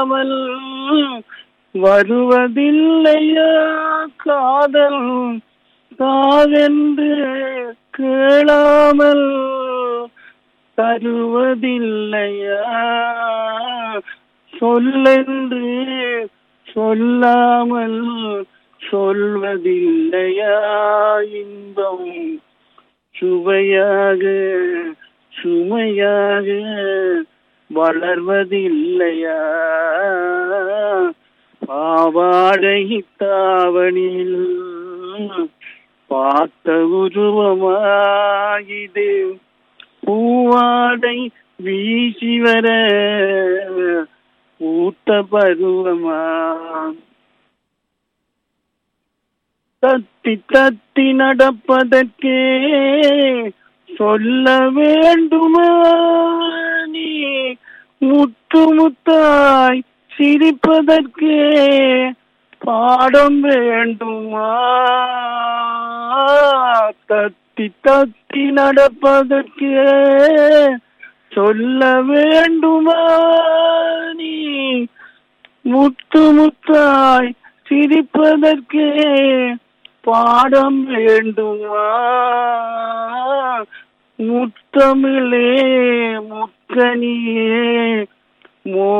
சொல்லாமல் வருவதில்லையா காதல் காதென்று கேளாமல் தருவதில்லையா சொல்லென்று சொல்லாமல் சொல்வதில்லையா இன்பம் சுவையாக சுமையாக வளர்வதில்லையா பாவாடை தாவணியில் பார்த்த உருவமாகிது பூவாடை வீசி வர ஊட்ட பருவமா தத்தி தத்தி நடப்பதற்கே சொல்ல வேண்டுமா நீ முத்து முத்தாய் சிரிப்பதற்கே பாடம் வேண்டுமா தத்தி தத்தி நடப்பதற்கே சொல்ல வேண்டுமா நீ முத்து முத்தாய் சிரிப்பதற்கே பாடம் வேண்டுமா முத்தமிழே முக்கனியே மோ